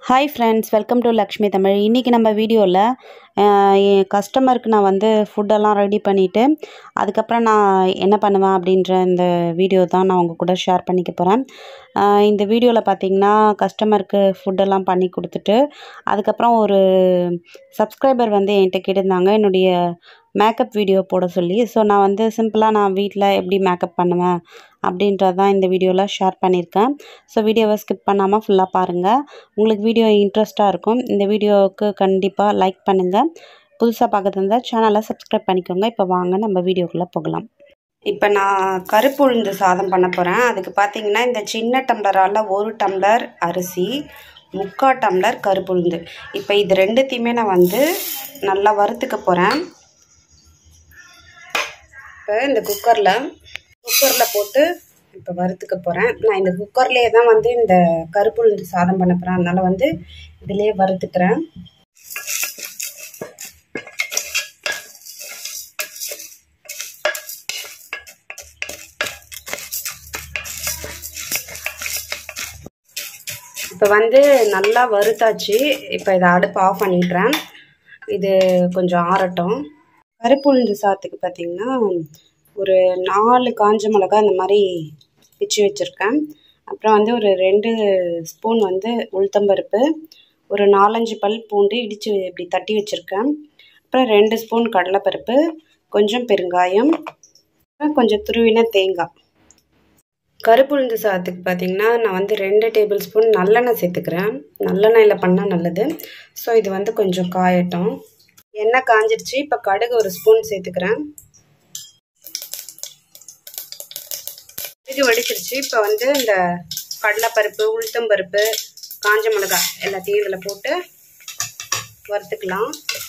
Hi friends welcome to Lakshmi Tamil இன்றைக்கி நம்ம வீடியோவில் என் கஸ்டமருக்கு நான் வந்து ஃபுட்டெல்லாம் ரெடி பண்ணிவிட்டு அதுக்கப்புறம் நான் என்ன பண்ணுவேன் அப்படின்ற இந்த வீடியோ தான் நான் உங்கள் கூட ஷேர் பண்ணிக்க போகிறேன் இந்த வீடியோவில் பார்த்தீங்கன்னா கஸ்டமருக்கு ஃபுட்டெல்லாம் பண்ணி கொடுத்துட்டு அதுக்கப்புறம் ஒரு சப்ஸ்கிரைபர் வந்து என்கிட்ட கேட்டிருந்தாங்க என்னுடைய மேக்கப் வீடியோ போட சொல்லி ஸோ நான் வந்து சிம்பிளாக நான் வீட்டில் எப்படி மேக்கப் பண்ணுவேன் அப்படின்றது தான் இந்த வீடியோவில் ஷேர் பண்ணியிருக்கேன் ஸோ வீடியோவை ஸ்கிப் பண்ணாமல் ஃபுல்லாக பாருங்கள் உங்களுக்கு வீடியோ இன்ட்ரெஸ்ட்டாக இருக்கும் இந்த வீடியோவுக்கு கண்டிப்பாக லைக் பண்ணுங்கள் புதுசாக பார்க்கறது இருந்தால் சேனலை சப்ஸ்கிரைப் பண்ணிக்கோங்க இப்போ வாங்க நம்ம வீடியோக்குள்ளே போகலாம் இப்போ நான் கருப்பு உளுந்து சாதம் பண்ண போகிறேன் அதுக்கு பார்த்தீங்கன்னா இந்த சின்ன டம்ளரால் ஒரு டம்ளர் அரிசி முக்கால் டம்ளர் கருப்பு உளுந்து இப்போ இது ரெண்டுத்தையுமே நான் வந்து நல்லா வறுத்துக்க போகிறேன் இப்போ இந்த குக்கரில் குக்கரில் போட்டு இப்போ வறுத்துக்க போகிறேன் நான் இந்த குக்கர்லேயே தான் வந்து இந்த கருப்பு உளுந்து சாதம் பண்ண போகிறேன் அதனால் வந்து இதிலே வறுத்துக்கிறேன் இப்போ வந்து நல்லா வறுத்தாச்சு இப்போ இதை அடுப்பு ஆஃப் பண்ணிடுறேன் இது கொஞ்சம் ஆறட்டும் கருப்பு உளுந்து சாதத்துக்கு பார்த்திங்கன்னா ஒரு நாலு காஞ்ச மிளகா இந்த மாதிரி பிச்சு வச்சுருக்கேன் அப்புறம் வந்து ஒரு ரெண்டு ஸ்பூன் வந்து உளுத்தம்பருப்பு ஒரு நாலஞ்சு பல் பூண்டு இடித்து இப்படி தட்டி வச்சுருக்கேன் அப்புறம் ரெண்டு ஸ்பூன் கடலைப்பருப்பு கொஞ்சம் பெருங்காயம் அப்புறம் கொஞ்சம் துருவின தேங்காய் கருப்பு உளுந்து சாதத்துக்கு பார்த்திங்கன்னா நான் வந்து ரெண்டு டேபிள் ஸ்பூன் நல்லெண்ணெய் சேர்த்துக்கிறேன் நல்லெண்ணெயில் பண்ணால் நல்லது ஸோ இது வந்து கொஞ்சம் காயட்டும் எண்ணெய் காஞ்சிடுச்சு இப்போ கடுகு ஒரு ஸ்பூன் சேர்த்துக்கிறேன் கடுகு வடிச்சிருச்சு இப்போ வந்து இந்த கடலைப்பருப்பு உளுத்தம்பருப்பு காஞ்ச மிளகாய் எல்லாத்தையும் இதில் போட்டு வறுத்துக்கலாம்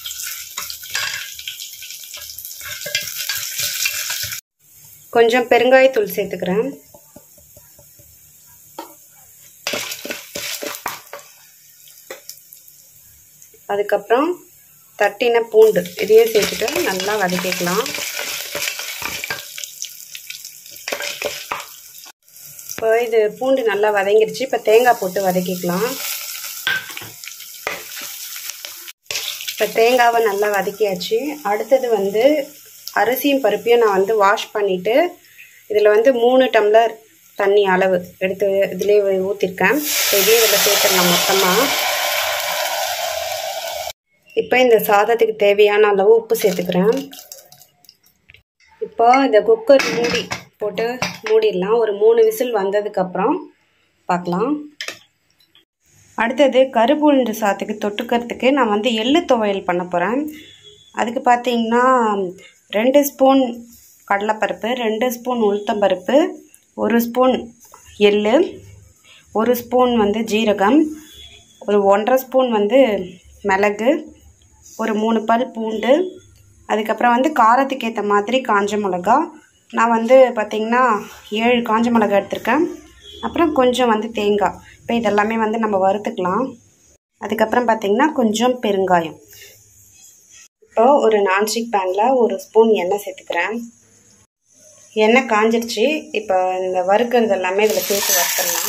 கொஞ்சம் பெருங்காயத்தூள் சேர்த்துக்கிறேன் அதுக்கப்புறம் தட்டின பூண்டு இதையும் சேர்த்துட்டு நல்லா வதக்கிக்கலாம் இப்போ இது பூண்டு நல்லா வதங்கிடுச்சு இப்போ தேங்காய் போட்டு வதக்கிக்கலாம் இப்போ தேங்காவை நல்லா வதக்கியாச்சு அடுத்தது வந்து அரிசியும் பருப்பையும் நான் வந்து வாஷ் பண்ணிவிட்டு இதில் வந்து மூணு டம்ளர் தண்ணி அளவு எடுத்து இதிலே ஊற்றிருக்கேன் இதே இதில் சேர்த்துடலாம் மொத்தமாக இப்போ இந்த சாதத்துக்கு தேவையான அளவு உப்பு சேர்த்துக்கிறேன் இப்போ இந்த குக்கர் மூடி போட்டு மூடிடலாம் ஒரு மூணு விசில் வந்ததுக்கப்புறம் பார்க்கலாம் அடுத்தது கருப்பு உளுந்து சாத்துக்கு தொட்டுக்கிறதுக்கு நான் வந்து எள்ளு துவையல் பண்ண போகிறேன் அதுக்கு பார்த்தீங்கன்னா ரெண்டு ஸ்பூன் கடலைப்பருப்பு ரெண்டு ஸ்பூன் உளுத்தம்பருப்பு ஒரு ஸ்பூன் எள்ளு ஒரு ஸ்பூன் வந்து ஜீரகம் ஒரு ஒன்றரை ஸ்பூன் வந்து மிளகு ஒரு மூணு பல் பூண்டு அதுக்கப்புறம் வந்து காரத்துக்கு ஏற்ற மாதிரி காஞ்ச மிளகா நான் வந்து பார்த்திங்கன்னா ஏழு காஞ்ச மிளகா எடுத்திருக்கேன் அப்புறம் கொஞ்சம் வந்து தேங்காய் இப்போ இதெல்லாமே வந்து நம்ம வறுத்துக்கலாம் அதுக்கப்புறம் பார்த்திங்கன்னா கொஞ்சம் பெருங்காயம் இப்போ ஒரு நான்ஸ்டிக் பேனில் ஒரு ஸ்பூன் எண்ணெய் சேர்த்துக்கிறேன் எண்ணெய் காஞ்சிருச்சு இப்போ இந்த வறுக்கிறது எல்லாமே இதில் சேர்த்து வறுத்துடலாம்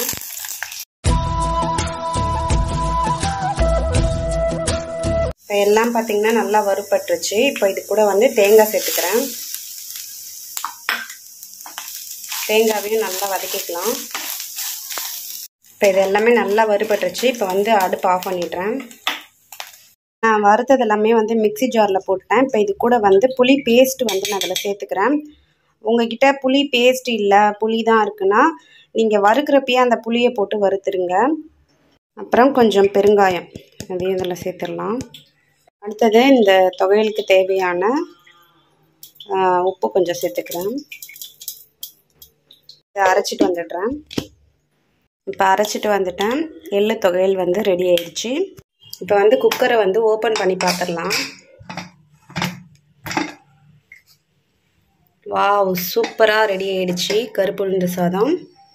இப்போ எல்லாம் பார்த்திங்கன்னா நல்லா வறுப்பட்டுருச்சு இப்போ இது கூட வந்து தேங்காய் சேர்த்துக்கிறேன் தேங்காவையும் நல்லா வதக்கிக்கலாம் இப்போ இது எல்லாமே நல்லா வறுபட்டுருச்சு இப்போ வந்து அடுப்பு ஆஃப் பண்ணிடுறேன் நான் வறுத்தது எல்லாமே வந்து மிக்சி ஜாரில் போட்டுட்டேன் இப்போ இது கூட வந்து புளி பேஸ்ட் வந்து நான் அதில் சேர்த்துக்கிறேன் உங்ககிட்ட புளி பேஸ்ட் இல்லை புளி தான் இருக்குன்னா நீங்கள் வறுக்கிறப்பயே அந்த புளியை போட்டு வறுத்துருங்க அப்புறம் கொஞ்சம் பெருங்காயம் அதையும் இதில் சேர்த்துடலாம் அடுத்தது இந்த துவையலுக்கு தேவையான உப்பு கொஞ்சம் சேர்த்துக்கிறேன் இதை அரைச்சிட்டு வந்துடுறேன் இப்போ அரைச்சிட்டு வந்துட்டேன் எள்ளு துவையல் வந்து ரெடி ஆயிடுச்சு இப்போ வந்து குக்கரை வந்து ஓப்பன் பண்ணி பார்த்துடலாம் வாவ் சூப்பராக ரெடி ஆயிடுச்சு கருப்பு உளுந்து சாதம்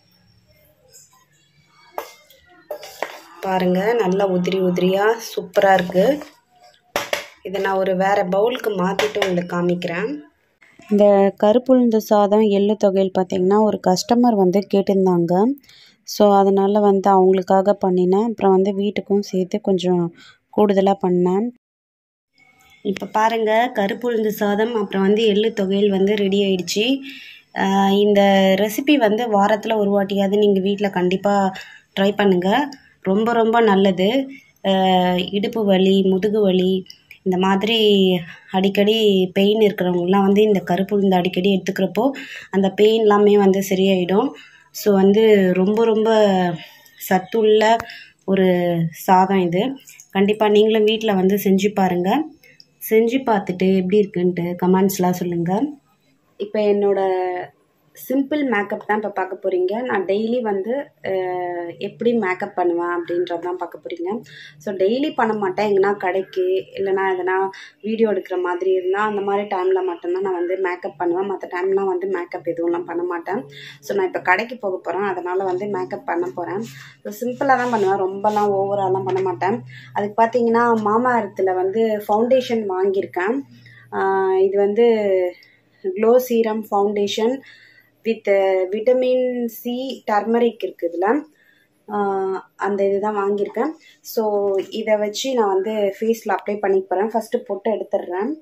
பாருங்கள் நல்லா உதிரி உதிரியாக சூப்பராக இருக்குது இதை நான் ஒரு வேறு பவுலுக்கு மாற்றிட்டு உங்களுக்கு காமிக்கிறேன் இந்த கருப்புளுந்து சாதம் எள்ளு தொகையில் பார்த்திங்கன்னா ஒரு கஸ்டமர் வந்து கேட்டிருந்தாங்க ஸோ அதனால் வந்து அவங்களுக்காக பண்ணினேன் அப்புறம் வந்து வீட்டுக்கும் சேர்த்து கொஞ்சம் கூடுதலாக பண்ணேன் இப்போ பாருங்கள் கருப்பு உளுந்து சாதம் அப்புறம் வந்து எள்ளு தொகையில் வந்து ரெடி ஆயிடுச்சு ஆஹ் இந்த ரெசிபி வந்து வாரத்தில் ஒரு வாட்டியாவது நீங்கள் வீட்டில் கண்டிப்பாக ட்ரை பண்ணுங்கள் ரொம்ப ரொம்ப நல்லது ஆஹ் இடுப்பு வலி முதுகு வலி இந்த மாதிரி அடிக்கடி பெயின் இருக்கிறவங்கலாம் வந்து இந்த கருப்பு உளுந்து அடிக்கடி எடுத்துக்கிறப்போ அந்த பெயின் எல்லாமே வந்து சரியாயிடும் ஸோ வந்து ரொம்ப ரொம்ப சத்துள்ள ஒரு சாதம் இது கண்டிப்பாக நீங்களும் வீட்டில் வந்து செஞ்சு பாருங்கள் செஞ்சு பார்த்துட்டு எப்படி இருக்குன்ட்டு கமெண்ட்ஸ்லாம் சொல்லுங்கள் இப்போ என்னோட சிம்பிள் மேக்கப் தான் இப்போ பார்க்க போகிறீங்க நான் டெய்லி வந்து அஹ், எப்படி மேக்கப் பண்ணுவேன் அப்படின்றது தான் பார்க்க போகிறீங்க ஸோ டெய்லி பண்ண மாட்டேன் எங்கன்னா கடைக்கு இல்லைனா எதனா வீடியோ எடுக்கிற மாதிரி இருந்தால் அந்த மாதிரி டைமில் மட்டும்தான் நான் வந்து மேக்கப் பண்ணுவேன் மற்ற டைம்லாம் வந்து மேக்கப் எதுவும்லாம் பண்ண மாட்டேன் ஸோ நான் இப்போ கடைக்கு போக போகிறேன் அதனால் வந்து மேக்கப் பண்ண போகிறேன் ஸோ சிம்பிளாக தான் பண்ணுவேன் ரொம்பலாம் ஓவராலாம் பண்ண மாட்டேன் அதுக்கு பார்த்தீங்கன்னா மாமா இடத்துல வந்து ஃபவுண்டேஷன் வாங்கியிருக்கேன் ஆஹ் இது வந்து glow serum foundation with vitamin C turmeric இருக்குது இதில் அந்த இதுதான் வாங்கியிருக்கேன் ஸோ இதை வச்சு நான் வந்து ஃபேஸில் அப்ளை பண்ணிக்க போகிறேன் ஃபஸ்ட்டு பொட்டு எடுத்துடுறேன்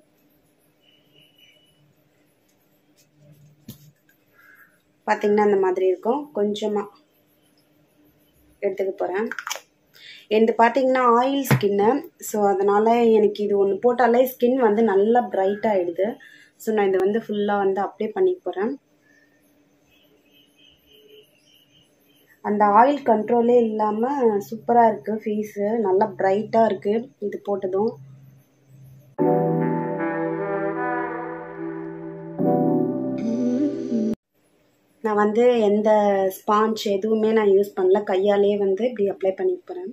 பார்த்தீங்கன்னா அந்த மாதிரி இருக்கும் கொஞ்சமாக எடுத்துக்க போகிறேன் எனது பார்த்தீங்கன்னா ஆயில் ஸ்கின்னு ஸோ அதனால் எனக்கு இது ஒன்று போட்டாலே ஸ்கின் வந்து நல்லா பிரைட் ஆகிடுது ஸோ நான் இதை வந்து ஃபுல்லாக வந்து அப்ளை பண்ணிக்க போகிறேன் அந்த ஆயில் கண்ட்ரோலே இல்லாமல் சூப்பராக இருக்குது ஃபேஸு நல்லா பிரைட்டாக இருக்குது இது போட்டதும் நான் வந்து எந்த ஸ்பாஞ்ச் எதுவுமே நான் யூஸ் பண்ணல கையாலே வந்து இப்படி அப்ளை பண்ணிக்க போகிறேன்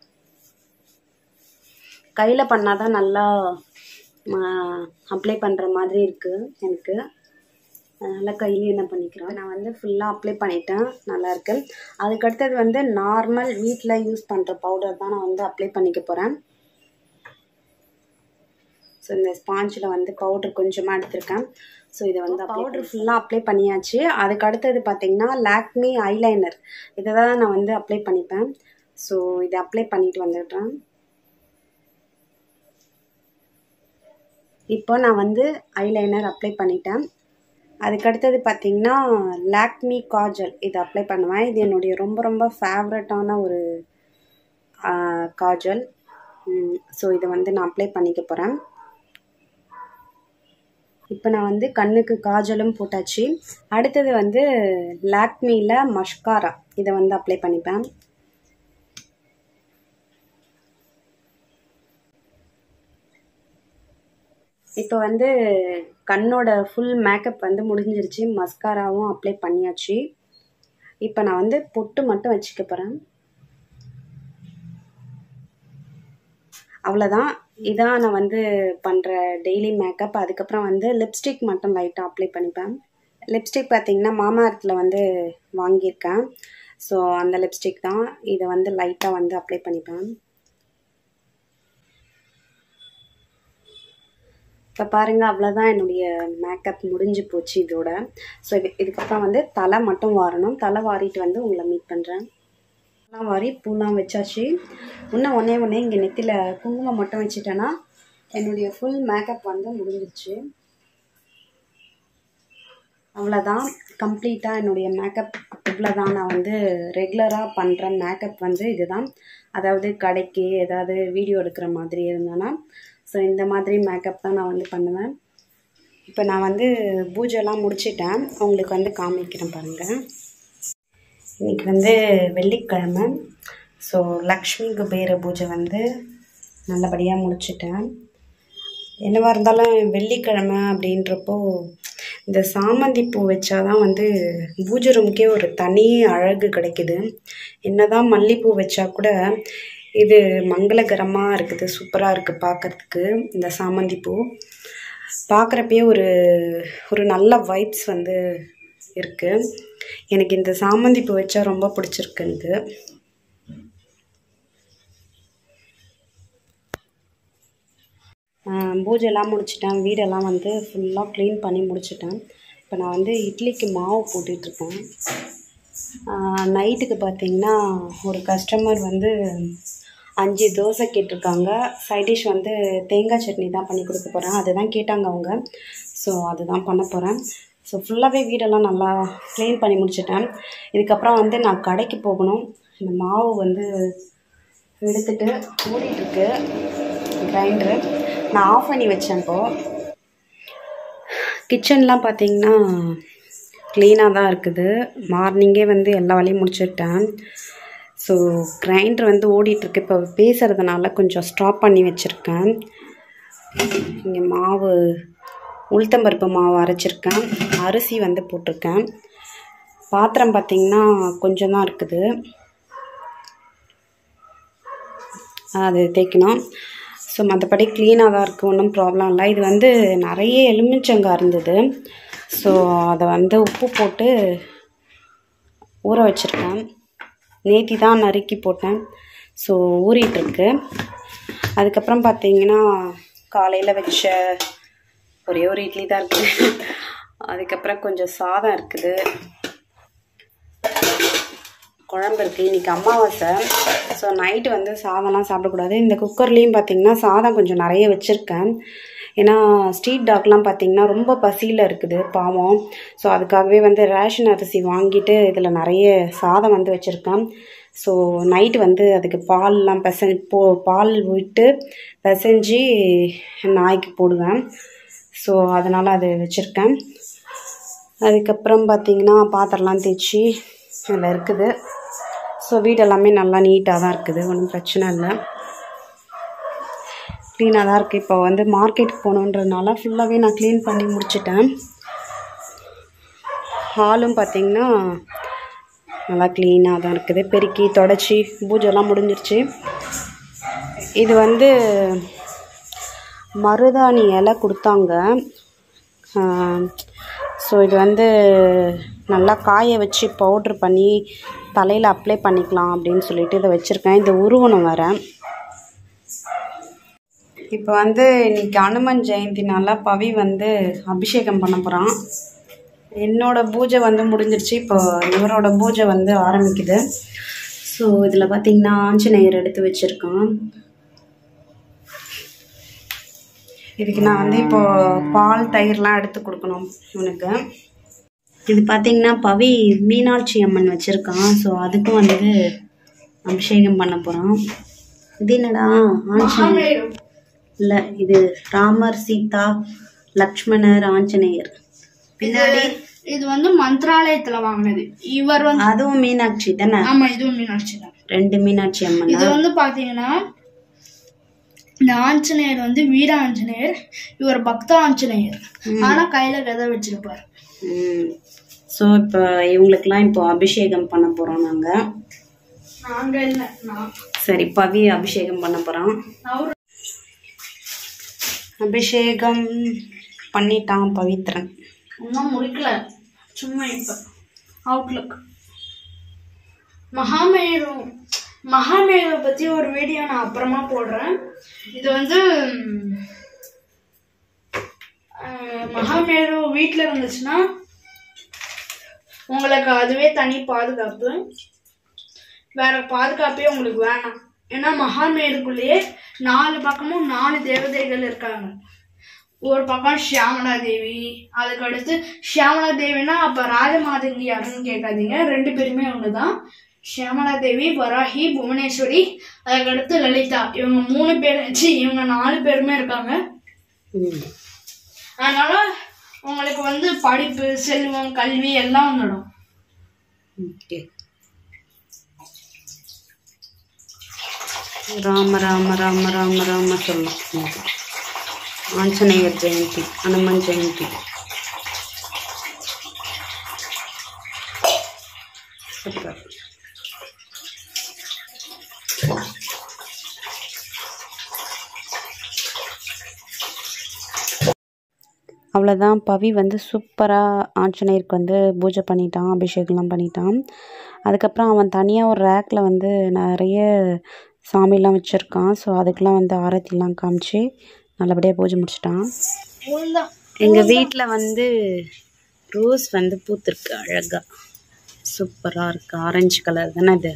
கையில் பண்ணால் தான் நல்லா அப்ளை பண்ணுற மாதிரி இருக்குது எனக்கு அதனால் கையிலேயே என்ன பண்ணிக்கிறேன் நான் வந்து ஃபுல்லாக அப்ளை பண்ணிட்டேன் நல்லா இருக்கு அதுக்கடுத்தது வந்து நார்மல் வீட்டில் யூஸ் பண்ணுற பவுடர் தான் நான் வந்து அப்ளை பண்ணிக்க போகிறேன் ஸோ இந்த ஸ்பாஞ்சில் வந்து பவுடர் கொஞ்சமாக எடுத்திருக்கேன் ஸோ இதை வந்து பவுடர் ஃபுல்லாக அப்ளை பண்ணியாச்சு அதுக்கு அடுத்தது பார்த்தீங்கன்னா லாக்மி ஐலைனர் இதை தான் நான் வந்து அப்ளை பண்ணிப்பேன் ஸோ இதை அப்ளை பண்ணிட்டு வந்துடுறேன் இப்போ நான் வந்து ஐலைனர் அப்ளை பண்ணிட்டேன் அதுக்கடுத்தது பார்த்தீங்கன்னா லாக்மி காஜல் இதை அப்ளை பண்ணுவேன் இது என்னுடைய ரொம்ப ரொம்ப ஃபேவரட்டான ஒரு காஜல் ஸோ இதை வந்து நான் அப்ளை பண்ணிக்க போகிறேன் இப்போ நான் வந்து கண்ணுக்கு காஜலும் போட்டாச்சு அடுத்தது வந்து லாக்மியில் மஷ்காரா இதை வந்து அப்ளை பண்ணிப்பேன் இப்போ வந்து கண்ணோட ஃபுல் மேக்கப் வந்து முடிஞ்சிருச்சு மஸ்காராவும் அப்ளை பண்ணியாச்சு இப்போ நான் வந்து பொட்டு மட்டும் வச்சுக்க போகிறேன் அவ்வளோதான் இதான் நான் வந்து பண்ணுற டெய்லி மேக்கப் அதுக்கப்புறம் வந்து லிப்ஸ்டிக் மட்டும் லைட்டாக அப்ளை பண்ணிப்பேன் லிப்ஸ்டிக் பார்த்தீங்கன்னா மாமா இடத்துல வந்து வாங்கியிருக்கேன் ஸோ அந்த லிப்ஸ்டிக் தான் இதை வந்து லைட்டாக வந்து அப்ளை பண்ணிப்பேன் இப்போ பாருங்கள் அவ்வளோதான் என்னுடைய மேக்கப் முடிஞ்சு போச்சு இதோட ஸோ இது இதுக்கப்புறம் வந்து தலை மட்டும் வாரணும் தலை வாரிட்டு வந்து உங்களை மீட் பண்ணுறேன் எல்லாம் வாரி பூலாம் வச்சாச்சு இன்னும் ஒன்றே ஒன்றே இங்கே நெத்தியில் குங்குமம் மட்டும் வச்சுட்டேன்னா என்னுடைய ஃபுல் மேக்கப் வந்து முடிஞ்சிருச்சு அவ்வளோதான் கம்ப்ளீட்டாக என்னுடைய மேக்கப் இவ்வளோ தான் நான் வந்து ரெகுலராக பண்ணுற மேக்கப் வந்து இதுதான் அதாவது கடைக்கு ஏதாவது வீடியோ எடுக்கிற மாதிரி இருந்தேன்னா ஸோ இந்த மாதிரி மேக்கப் தான் நான் வந்து பண்ணுவேன் இப்போ நான் வந்து பூஜைலாம் முடிச்சிட்டேன் உங்களுக்கு வந்து காமிக்கிறேன் பாருங்கள் இன்றைக்கி வந்து வெள்ளிக்கிழமை ஸோ லக்ஷ்மி குபேர பூஜை வந்து நல்லபடியாக முடிச்சிட்டேன் என்னவாக இருந்தாலும் வெள்ளிக்கிழமை அப்படின்றப்போ இந்த சாமந்தி பூ வச்சாதான் வந்து பூஜை ரூம்க்கே ஒரு தனி அழகு கிடைக்குது என்னதான் மல்லிப்பூ வச்சா கூட இது மங்களகரமாக இருக்குது சூப்பராக இருக்குது பார்க்குறதுக்கு இந்த சாமந்தி பூ பார்க்குறப்பயே ஒரு ஒரு நல்ல வைப்ஸ் வந்து இருக்குது எனக்கு இந்த சாமந்தி பூ வச்சா ரொம்ப பிடிச்சிருக்கு எனக்கு பூஜைலாம் முடிச்சிட்டேன் வீடெல்லாம் வந்து ஃபுல்லாக க்ளீன் பண்ணி முடிச்சிட்டேன் இப்போ நான் வந்து இட்லிக்கு மாவு போட்டுட்ருக்கேன் நைட்டுக்கு பார்த்தீங்கன்னா ஒரு கஸ்டமர் வந்து அஞ்சு தோசை கேட்டிருக்காங்க சைட் டிஷ் வந்து தேங்காய் சட்னி தான் பண்ணி கொடுக்க போகிறேன் அதுதான் கேட்டாங்க அவங்க ஸோ அதுதான் பண்ண போகிறேன் ஸோ ஃபுல்லாகவே வீடெல்லாம் நல்லா க்ளீன் பண்ணி முடிச்சிட்டேன் இதுக்கப்புறம் வந்து நான் கடைக்கு போகணும் இந்த மாவு வந்து எடுத்துட்டு ஓடிட்டுருக்கு கிரைண்டரு நான் ஆஃப் பண்ணி வச்சேன் இப்போது கிச்சன்லாம் பார்த்தீங்கன்னா க்ளீனாக தான் இருக்குது மார்னிங்கே வந்து எல்லா வேலையும் முடிச்சுட்டேன் ஸோ கிரைண்டர் வந்து ஓடிட்டுருக்கு இப்போ பேசுகிறதுனால கொஞ்சம் ஸ்டாப் பண்ணி வச்சுருக்கேன் இங்கே மாவு உளுத்தம்பருப்பு மாவு அரைச்சிருக்கேன் அரிசி வந்து போட்டிருக்கேன் பாத்திரம் பார்த்திங்கன்னா கொஞ்சம் தான் இருக்குது அது தேய்க்கணும் ஸோ மற்றபடி க்ளீனாக தான் இருக்குது ஒன்றும் ப்ராப்ளம் இல்லை இது வந்து நிறைய எலுமிச்சங்காய் இருந்தது ஸோ அதை வந்து உப்பு போட்டு ஊற வச்சுருக்கேன் நேத்தி தான் நறுக்கி போட்டேன் ஸோ ஊறிட்டுருக்கு அதுக்கப்புறம் பார்த்தீங்கன்னா காலையில் வச்ச ஒரே ஒரு இட்லி தான் இருக்குது அதுக்கப்புறம் கொஞ்சம் சாதம் இருக்குது குழம்பு இருக்குது இன்றைக்கி அமாவாசை ஸோ நைட்டு வந்து சாதம்லாம் சாப்பிடக்கூடாது இந்த குக்கர்லேயும் பார்த்திங்கன்னா சாதம் கொஞ்சம் நிறைய வச்சுருக்கேன் ஏன்னா ஸ்ட்ரீட் டாக்லாம் பார்த்திங்கன்னா ரொம்ப பசியில் இருக்குது பாவம் ஸோ அதுக்காகவே வந்து ரேஷன் அரிசி வாங்கிட்டு இதில் நிறைய சாதம் வந்து வச்சுருக்கேன் ஸோ நைட்டு வந்து அதுக்கு பால்லாம் பிசை போ பால் விட்டு பிசைஞ்சு நாய்க்கு போடுவேன் ஸோ அதனால் அது வச்சுருக்கேன் அதுக்கப்புறம் பார்த்திங்கன்னா பாத்திரம்லாம் தேய்ச்சி அதில் இருக்குது ஸோ வீடு எல்லாமே நல்லா நீட்டாக தான் இருக்குது ஒன்றும் பிரச்சனை இல்லை க்ளீனாக தான் இருக்குது இப்போ வந்து மார்க்கெட்டுக்கு போகணுன்றதுனால ஃபுல்லாகவே நான் க்ளீன் பண்ணி முடிச்சிட்டேன் ஹாலும் பார்த்திங்கன்னா நல்லா க்ளீனாக தான் இருக்குது பெருக்கி தொடச்சி பூஜைலாம் முடிஞ்சிருச்சு இது வந்து மருதாணி இலை கொடுத்தாங்க ஸோ இது வந்து நல்லா காய வச்சு பவுட்ரு பண்ணி தலையில் அப்ளை பண்ணிக்கலாம் அப்படின்னு சொல்லிட்டு இதை வச்சுருக்கேன் இந்த உருவனம் வரேன் இப்போ வந்து இன்னைக்கு அனுமன் ஜெயந்தினால பவி வந்து அபிஷேகம் பண்ண போகிறான் என்னோட பூஜை வந்து முடிஞ்சிருச்சு இப்போ இவரோட பூஜை வந்து ஆரம்பிக்குது ஸோ இதில் பார்த்தீங்கன்னா ஆஞ்சநேயர் எடுத்து வச்சுருக்கான் இதுக்கு நான் வந்து இப்போ பால் தயிர்லாம் எடுத்து கொடுக்கணும் இவனுக்கு இது பார்த்தீங்கன்னா பவி மீனாட்சி அம்மன் வச்சுருக்கான் ஸோ அதுக்கும் வந்து அபிஷேகம் பண்ண போகிறான் இது என்னடா ஆஞ்சநேயர் இல்லை இது ராமர் சீதா லக்ஷ்மணர் ஆஞ்சநேயர் பின்னாடி இது வந்து மந்திராலயத்துல வாங்கினது இவர் வந்து அதுவும் மீனாட்சி தானே ஆமா இதுவும் மீனாட்சி தான் ரெண்டு மீனாட்சி இது அம்மனா வந்து பாத்தீங்கன்னா இந்த ஆஞ்சநேயர் வந்து வீர ஆஞ்சநேயர் இவர் பக்த ஆஞ்சநேயர் ஆனா கையில கதை வச்சிருப்பாரு ஸோ இப்போ இவங்களுக்கெல்லாம் இப்போ அபிஷேகம் பண்ண போகிறோம் நாங்கள் நாங்க இல்ல நான் சரி பவி அபிஷேகம் பண்ண போகிறோம் அவரு அபிஷேகம் பண்ணிட்டான் பவித்ரன் இன்னும் முடிக்கல சும்மா இப்ப அவுட்லுக் மகாமேரு மகாமேரு பத்தி ஒரு வீடியோ நான் அப்புறமா போடுறேன் இது வந்து ம், அஹ், மகாமேரு வீட்டில் இருந்துச்சுன்னா உங்களுக்கு அதுவே தனி பாதுகாப்பு வேற பாதுகாப்பே உங்களுக்கு வேணாம் ஏன்னா மகாமேருக்குள்ளேயே நாலு பக்கமும் நாலு தேவதைகள் இருக்காங்க ஒரு பக்கம் ஷியாமலா தேவி அதுக்கு அடுத்து ஷியாமலா தேவினா அப்ப ராஜமாதங்கி யாருன்னு கேட்காதீங்க ரெண்டு பேருமே ஒண்ணுதான் ஷியாமலா தேவி வராகி புவனேஸ்வரி அதுக்கு அடுத்து லலிதா இவங்க மூணு பேர் ச்சீ, இவங்க நாலு பேருமே இருக்காங்க ம் அதனால உங்களுக்கு வந்து படிப்பு செல்வம் கல்வி எல்லாம் வந்துடும் ஓகே ராம ராம ராம ராம ராம சொல்லலாம் ம். ஆஞ்சநேயர் ஜெயந்தி ஹனுமன் ஜெயந்தி சூப்பர் அவ்வளோதான் பவி வந்து சூப்பராக ஆஞ்சநேயருக்கு வந்து பூஜை பண்ணிட்டான் அபிஷேகம்லாம் பண்ணிட்டான் அதுக்கப்புறம் அவன் தனியாக ஒரு ரேக்கில் வந்து நிறைய சாமிலாம் வச்சுருக்கான் ஸோ அதுக்கெலாம் வந்து ஆரத்திலாம் காமிச்சு நல்லபடியாக பூஜை முடிச்சிட்டான் உளுந்தான் எங்கள் வீட்டில் வந்து ரோஸ் வந்து பூத்திருக்கு அழகாக சூப்பராக இருக்குது ஆரஞ்சு கலர் தானே இது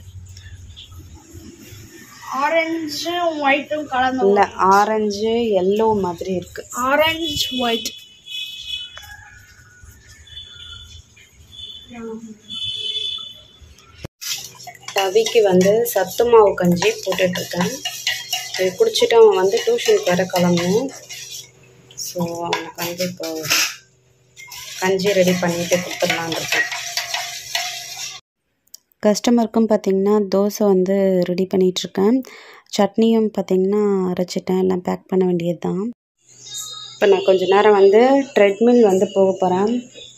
ஆரஞ்சும் ஒயிட்டும் கலந்து இல்லை ஆரஞ்சு எல்லோ மாதிரி இருக்குது ஆரஞ்சு ஒயிட் ரவிக்கு வந்து சத்து மாவு கஞ்சி போட்டுட்ருக்கேன் இது குடிச்சிட்டு அவன் வந்து டியூஷனுக்கு வேற கிளம்பணும் ஸோ அவனுக்கு வந்து இப்போ கஞ்சி ரெடி பண்ணிட்டு கொடுத்துடலான் இருக்கேன் கஸ்டமருக்கும் பார்த்திங்கன்னா தோசை வந்து ரெடி பண்ணிகிட்ருக்கேன் சட்னியும் பார்த்திங்கன்னா அரைச்சிட்டேன் எல்லாம் பேக் பண்ண வேண்டியது தான் இப்போ நான் கொஞ்ச நேரம் வந்து ட்ரெட்மில் வந்து போக போகிறேன்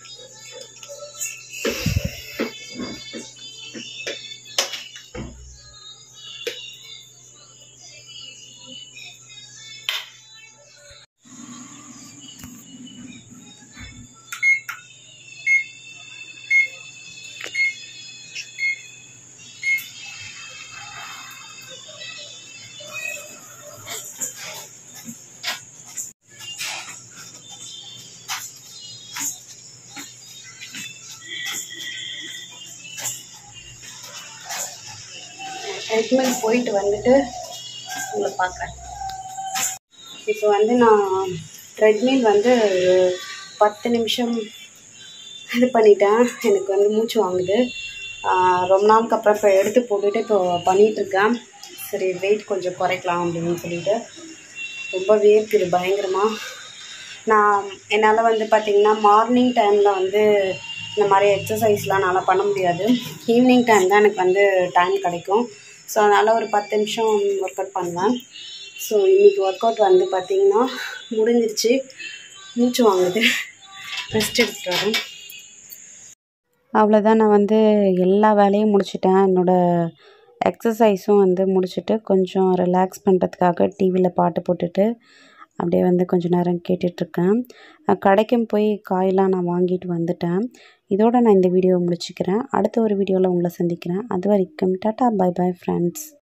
ட்ரெட்மில் போயிட்டு வந்துட்டு உங்களை பார்க்குறேன் இப்போ வந்து நான் ட்ரெட்மில் வந்து ஒரு பத்து நிமிஷம் இது பண்ணிட்டேன் எனக்கு வந்து மூச்சு வாங்குது ஆஹ் ரொம்ப நாளுக்கு அப்புறம் இப்போ எடுத்து போட்டுட்டு இப்போ பண்ணிகிட்ருக்கேன் சரி வெயிட் கொஞ்சம் குறைக்கலாம் அப்படின்னு சொல்லிட்டு ரொம்ப வேர்க்குது பயங்கரமாக நான் என்னால் வந்து பார்த்திங்கன்னா மார்னிங் டைமில் வந்து இந்த மாதிரி எக்ஸசைஸ்லாம் என்னால் பண்ண முடியாது ஈவினிங் டைம் தான் எனக்கு வந்து டைம் கிடைக்கும் ஸோ அதனால் ஒரு பத்து நிமிஷம் ஒர்க் அவுட் பண்ணுவேன் ஸோ இன்றைக்கி ஒர்க் அவுட் வந்து பார்த்திங்கன்னா முடிஞ்சிருச்சு மூச்சு வாங்குது ரெஸ்ட் எடுத்துட்டு வரேன் அவ்வளோதான் நான் வந்து எல்லா வேலையும் முடிச்சிட்டேன் என்னோடய எக்ஸசைஸும் வந்து முடிச்சுட்டு கொஞ்சம் ரிலாக்ஸ் பண்ணுறதுக்காக டிவியில் பாட்டு போட்டுட்டு அப்படியே வந்து கொஞ்ச நேரம் கேட்டுட்ருக்கேன் கடைக்கும் போய் காயெல்லாம் நான் வாங்கிட்டு வந்துட்டேன் இதோட நான் இந்த வீடியோவை முடிச்சுக்கிறேன் அடுத்த ஒரு வீடியோவில் உங்களை சந்திக்கிறேன் அது வரைக்கும் டாட்டா பை பை ஃப்ரெண்ட்ஸ்